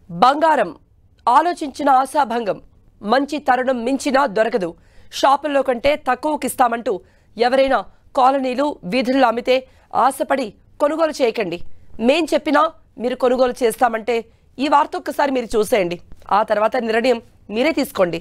బంగారం ఆలోచించిన ఆశాభంగం మంచి తరుణం మించినా దొరకదు షాపుల్లో కంటే తక్కువకిస్తామంటూ ఎవరైనా కాలనీలు వీధుల్లో అమ్మితే ఆశపడి కొనుగోలు చేయకండి మేం చెప్పినా మీరు కొనుగోలు చేస్తామంటే ఈ వార్త ఒక్కసారి మీరు చూసేయండి ఆ తర్వాత నిర్ణయం మీరే తీసుకోండి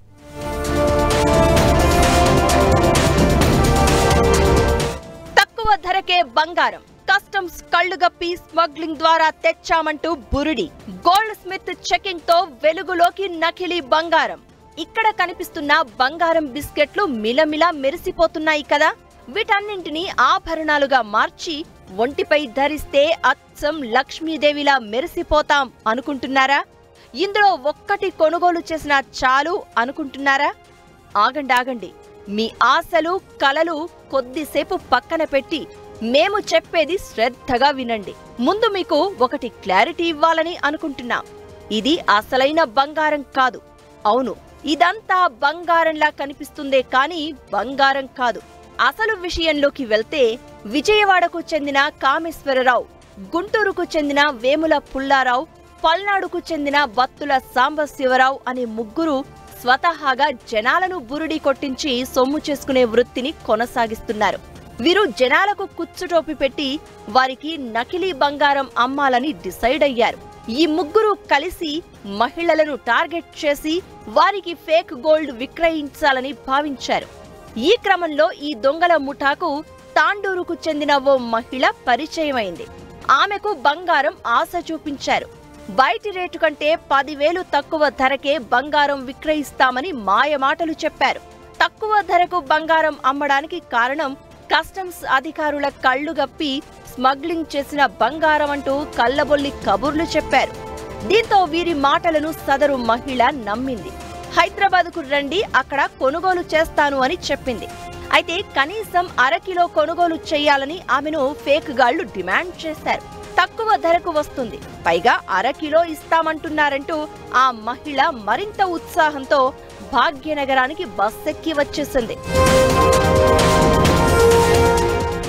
తక్కువ ధరకే బంగారం కస్టమ్స్ కళ్లు గప్పి స్మగ్లింగ్ ద్వారా తెచ్చామంటూ బురుడి గోల్డ్ స్మిత్ చెకింగ్ తో వెలుగులోకి నకిలీ బంగారం ఇక్కడ కనిపిస్తున్న బంగారం బిస్కెట్లు మిలమిలా మెరిసిపోతున్నాయి కదా వీటన్నింటినీ ఆభరణాలుగా మార్చి ఒంటిపై ధరిస్తే అచ్చం లక్ష్మీదేవిలా మెరిసిపోతాం అనుకుంటున్నారా ఇందులో ఒక్కటి కొనుగోలు చేసినా చాలు అనుకుంటున్నారా ఆగండి ఆగండి మీ ఆశలు కలలు కొద్దిసేపు పక్కన పెట్టి మేము చెప్పేది శ్రద్ధగా వినండి ముందు మీకు ఒకటి క్లారిటీ ఇవ్వాలని అనుకుంటున్నాం ఇది అసలైన బంగారం కాదు అవును ఇదంతా బంగారంలా కనిపిస్తుందే కానీ బంగారం కాదు అసలు విషయంలోకి వెళ్తే విజయవాడకు చెందిన కామేశ్వరరావు గుంటూరుకు చెందిన వేముల పుల్లారావు పల్నాడుకు చెందిన బత్తుల సాంబశివరావు అనే ముగ్గురు స్వతహాగా జనాలను బురుడి కొట్టించి సొమ్ము చేసుకునే వృత్తిని కొనసాగిస్తున్నారు వీరు జనాలకు కుచ్చుటోపి పెట్టి వారికి నకిలీ బంగారం అమ్మాలని డిసైడ్ అయ్యారు ఈ ముగ్గురు కలిసి మహిళలను టార్గెట్ చేసి వారికి ఫేక్ గోల్డ్ విక్రయించాలని భావించారు ఈ క్రమంలో ఈ దొంగల ముఠాకు తాండూరుకు చెందిన ఓ మహిళ పరిచయమైంది ఆమెకు బంగారం ఆశ చూపించారు బయటి రేటు కంటే పదివేలు తక్కువ ధరకే బంగారం విక్రయిస్తామని మాయమాటలు చెప్పారు తక్కువ ధరకు బంగారం అమ్మడానికి కారణం కస్టమ్స్ అధికారుల కళ్లు గప్పి స్మగ్లింగ్ చేసిన బంగారం అంటూ కళ్ళబొల్లి కబుర్లు చెప్పారు దీంతో వీరి మాటలను సదరు మహిళ నమ్మింది హైదరాబాద్కు రండి అక్కడ కొనుగోలు చేస్తాను అని చెప్పింది అయితే కనీసం అరకిలో కొనుగోలు చేయాలని ఆమెను ఫేక్ గాళ్లు డిమాండ్ చేశారు తక్కువ ధరకు వస్తుంది పైగా అరకిలో ఇస్తామంటున్నారంటూ ఆ మహిళ మరింత ఉత్సాహంతో భాగ్యనగరానికి బస్సెక్కి వచ్చేసింది